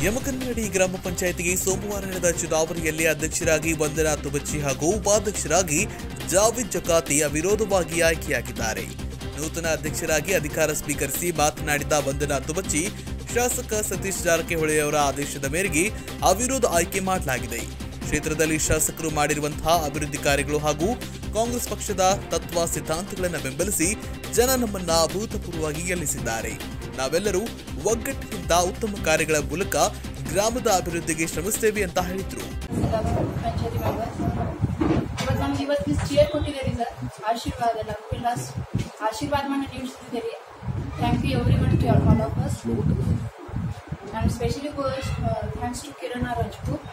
ಯಮಕನ್ನಡಿ ಗ್ರಾಮ ಪಂಚಾಯಿತಿಗೆ ಸೋಮವಾರ ನಡೆದ ಚುನಾವಣೆಯಲ್ಲಿ ಅಧ್ಯಕ್ಷರಾಗಿ ವಂದನಾ ತುಬಚ್ಚಿ ಹಾಗೂ ಉಪಾಧ್ಯಕ್ಷರಾಗಿ ಜಾವಿದ್ ಜಕಾತಿ ಅವಿರೋಧವಾಗಿ ಆಯ್ಕೆಯಾಗಿದ್ದಾರೆ ನೂತನ ಅಧ್ಯಕ್ಷರಾಗಿ ಅಧಿಕಾರ ಸ್ವೀಕರಿಸಿ ಮಾತನಾಡಿದ ವಂದನಾ ತುಬಚ್ಚಿ ಶಾಸಕ ಸತೀಶ್ ಜಾರಕಿಹೊಳಿ ಅವರ ಆದೇಶದ ಮೇರೆಗೆ ಅವಿರೋಧ ಆಯ್ಕೆ ಮಾಡಲಾಗಿದೆ ಕ್ಷೇತ್ರದಲ್ಲಿ ಶಾಸಕರು ಮಾಡಿರುವಂತಹ ಅಭಿವೃದ್ಧಿ ಕಾರ್ಯಗಳು ಹಾಗೂ ಕಾಂಗ್ರೆಸ್ ಪಕ್ಷದ ತತ್ವ ಸಿದ್ಧಾಂತಗಳನ್ನು ಬೆಂಬಲಿಸಿ ಜನ ನಮ್ಮನ್ನ ಅಭೂತಪೂರ್ವವಾಗಿ ಗೆಲ್ಲಿಸಿದ್ದಾರೆ ನಾವೆಲ್ಲರೂ ಒಗ್ಗಟ್ಟಿನಿಂದ ಉತ್ತಮ ಕಾರ್ಯಗಳ ಮೂಲಕ ಗ್ರಾಮದ ಅಭಿವೃದ್ಧಿಗೆ ಶ್ರಮಿಸ್ತೇವೆ ಅಂತ ಹೇಳಿದ್ರು ಪಂಚಾಯತಿ ಮೆಂಬರ್ ಇವತ್ತು ನಮ್ಗೆ ಇವತ್ತು ಚೇರ್ ಕೊಟ್ಟಿದ್ದೀರಿ ಸರ್ ಆಶೀರ್ವಾದ ನಮಗೆಲ್ಲ ಆಶೀರ್ವಾದವನ್ನು ನೀಡಿಸ್ತಿದ್ದೀರಿ thank you everyone to all all of us and specially thanks to Kiran Rajput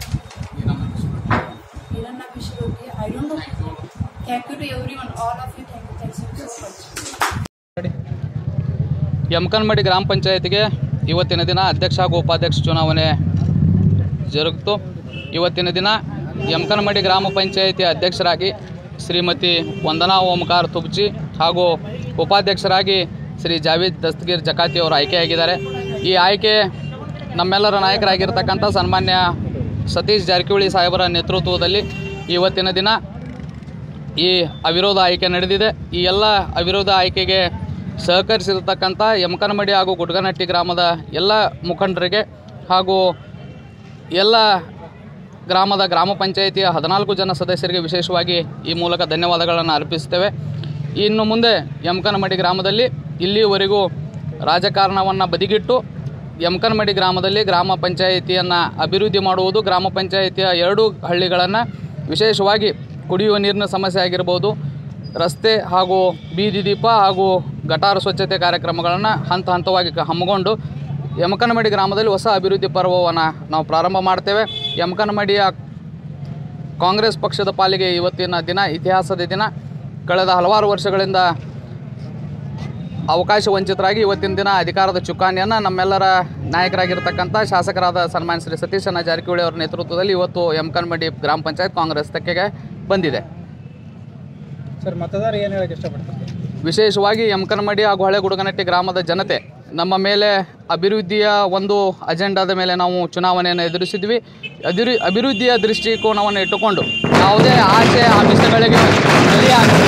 Kiran Abhishek I don't know thank you to everyone all of you thank you thanks you so much Yamakanmardi ಗ್ರಾಮ ಪಂಚಾಯತಿಗೆ ಇವತ್ತಿನ ದಿನ ಅಧ್ಯಕ್ಷ ಹಾಗೂ ಉಪಾಧ್ಯಕ್ಷ ಚುನಾವಣೆ ಜರುಗಿತು ಇವತ್ತಿನ ದಿನ ಯಮಕನ್ಮಡಿ ಗ್ರಾಮ ಪಂಚಾಯತಿ ಅಧ್ಯಕ್ಷರಾಗಿ ಶ್ರೀಮತಿ ವಂದನಾ ಓಂಕಾರ ತುಬ್ಜಿ ಹಾಗೂ ಉಪಾಧ್ಯಕ್ಷರಾಗಿ ಶ್ರೀ ಜಾವೀದ್ ದಸ್ತಗೀರ್ ಜಕಾತಿ ಅವರು ಆಯ್ಕೆಯಾಗಿದ್ದಾರೆ ಈ ಆಯ್ಕೆ ನಮ್ಮೆಲ್ಲರ ನಾಯಕರಾಗಿರ್ತಕ್ಕಂಥ ಸನ್ಮಾನ್ಯ ಸತೀಶ್ ಜಾರಕಿಹೊಳಿ ಸಾಹೇಬರ ನೇತೃತ್ವದಲ್ಲಿ ಇವತ್ತಿನ ದಿನ ಈ ಅವಿರೋಧ ಆಯ್ಕೆ ನಡೆದಿದೆ ಈ ಎಲ್ಲ ಅವಿರೋಧ ಆಯ್ಕೆಗೆ ಸಹಕರಿಸಿರ್ತಕ್ಕಂಥ ಯಮಕನಮಡಿ ಹಾಗೂ ಗುಡ್ಗನಟ್ಟಿ ಗ್ರಾಮದ ಎಲ್ಲ ಮುಖಂಡರಿಗೆ ಹಾಗೂ ಎಲ್ಲ ಗ್ರಾಮದ ಗ್ರಾಮ ಪಂಚಾಯಿತಿಯ ಹದಿನಾಲ್ಕು ಜನ ಸದಸ್ಯರಿಗೆ ವಿಶೇಷವಾಗಿ ಈ ಮೂಲಕ ಧನ್ಯವಾದಗಳನ್ನು ಅರ್ಪಿಸ್ತೇವೆ ಇನ್ನು ಮುಂದೆ ಯಮಕನಮಡಿ ಗ್ರಾಮದಲ್ಲಿ ಇಲ್ಲಿವರೆಗೂ ರಾಜಕಾರಣವನ್ನು ಬದಿಗಿಟ್ಟು ಯಮಕನಮಡಿ ಗ್ರಾಮದಲ್ಲಿ ಗ್ರಾಮ ಪಂಚಾಯಿತಿಯನ್ನು ಅಭಿವೃದ್ಧಿ ಮಾಡುವುದು ಗ್ರಾಮ ಪಂಚಾಯಿತಿಯ ಎರಡು ಹಳ್ಳಿಗಳನ್ನು ವಿಶೇಷವಾಗಿ ಕುಡಿಯುವ ನೀರಿನ ಸಮಸ್ಯೆ ಆಗಿರ್ಬೋದು ರಸ್ತೆ ಹಾಗೂ ಬೀದಿ ದೀಪ ಹಾಗೂ ಗಟಾರ ಸ್ವಚ್ಛತೆ ಕಾರ್ಯಕ್ರಮಗಳನ್ನು ಹಂತ ಹಂತವಾಗಿ ಕ- ಹಮ್ಮಿಕೊಂಡು ಯಮಕನಮಡಿ ಗ್ರಾಮದಲ್ಲಿ ಹೊಸ ಅಭಿವೃದ್ಧಿ ಪರ್ವವನ್ನು ನಾವು ಪ್ರಾರಂಭ ಮಾಡ್ತೇವೆ ಯಮಕನಮಡಿಯ ಕಾಂಗ್ರೆಸ್ ಪಕ್ಷದ ಪಾಲಿಗೆ ಇವತ್ತಿನ ದಿನ ಇತಿಹಾಸದ ದಿನ ಕಳೆದ ಹಲವಾರು ವರ್ಷಗಳಿಂದ ಅವಕಾಶ ವಂಚಿತರಾಗಿ ಇವತ್ತಿನ ದಿನ ಅಧಿಕಾರದ ಚುಕ್ಕಾಣಿಯನ್ನು ನಮ್ಮೆಲ್ಲರ ನಾಯಕರಾಗಿರ್ತಕ್ಕಂಥ ಶಾಸಕರಾದ ಸನ್ಮಾನ್ಯ ಶ್ರೀ ಸತೀಶಣ್ಣ ಜಾರಕಿಹೊಳಿ ಅವರ ನೇತೃತ್ವದಲ್ಲಿ ಇವತ್ತು ಯಮಕನಮಡಿ ಗ್ರಾಮ ಪಂಚಾಯತ್ ಕಾಂಗ್ರೆಸ್ ತೆಕ್ಕೆಗೆ ಬಂದಿದೆ ಸರ್ ಮತದಾರ ಏನು ಹೇಳಕ್ಕೆ ಇಷ್ಟಪಡ್ತಾರೆ ವಿಶೇಷವಾಗಿ ಯಮಕನಮಡಿ ಹಾಗೂ ಹಳೆಗುಡುಗನಟ್ಟಿ ಗ್ರಾಮದ ಜನತೆ ನಮ್ಮ ಮೇಲೆ ಅಭಿವೃದ್ಧಿಯ ಒಂದು ಅಜೆಂಡಾದ ಮೇಲೆ ನಾವು ಚುನಾವಣೆಯನ್ನು ಎದುರಿಸಿದ್ವಿ ಅಭಿವೃ ಅಭಿವೃದ್ಧಿಯ ದೃಷ್ಟಿಕೋನವನ್ನು ಇಟ್ಟುಕೊಂಡು ಯಾವುದೇ ಆಸೆ ಆಮಿಷಗಳಿಗೆ ಬಲಿಯಾಗ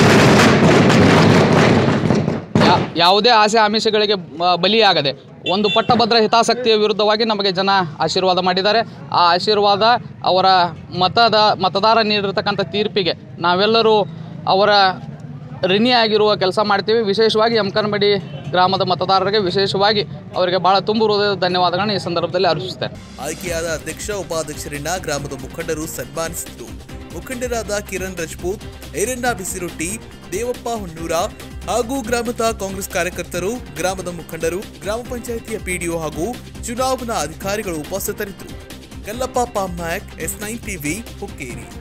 ಯಾ- ಯಾವುದೇ ಆಸೆ ಆಮಿಷಗಳಿಗೆ ಬ- ಬಲಿಯಾಗದೆ ಒಂದು ಪಟ್ಟಭದ್ರ ಹಿತಾಸಕ್ತಿಯ ವಿರುದ್ಧವಾಗಿ ನಮಗೆ ಜನ ಆಶೀರ್ವಾದ ಮಾಡಿದ್ದಾರೆ ಆ ಆಶೀರ್ವಾದ ಅವರ ಮತದ ಮತದಾರ ನೀಡಿರ್ತಕ್ಕಂಥ ತೀರ್ಪಿಗೆ ನಾವೆಲ್ಲರೂ ಅವರ ಋಣಿಯಾಗಿರುವ ಕೆಲಸ ಮಾಡ್ತೀವಿ ವಿಶೇಷವಾಗಿ ಯಮಕನಮಡಿ ಗ್ರಾಮದ ಮತದಾರರಿಗೆ ವಿಶೇಷವಾಗಿ ಅವರಿಗೆ ಭಾಳ ತುಂಬು ಹೃದಯದ ಧನ್ಯವಾದಗಳನ್ನು ಈ ಸಂದರ್ಭದಲ್ಲಿ ಅರ್ಪಿಸುತ್ತೇನೆ ಆಯ್ಕೆಯಾದ ಅಧ್ಯಕ್ಷ ಉಪಾಧ್ಯಕ್ಷರನ್ನ ಗ್ರಾಮದ ಮುಖಂಡರು ಸನ್ಮಾನಿಸಿದ್ರು ಮುಖಂಡರಾದ ಕಿರಣ್ ರಜಪೂತ್ ಐರಣ್ಣ ಬಿಸಿರೊಟ್ಟಿ ದೇವಪ್ಪ ಹೊನ್ನೂರ ಹಾಗೂ ಗ್ರಾಮದ ಕಾಂಗ್ರೆಸ್ ಕಾರ್ಯಕರ್ತರು ಗ್ರಾಮದ ಮುಖಂಡರು ಗ್ರಾಮ ಪಂಚಾಯಿತಿಯ ಪಿಡಿಒ ಹಾಗೂ ಚುನಾವಣಾ ಅಧಿಕಾರಿಗಳು ಉಪಸ್ಥಿತರಿದ್ದರು Kallappa Pamnayak S nine TV Hukkeri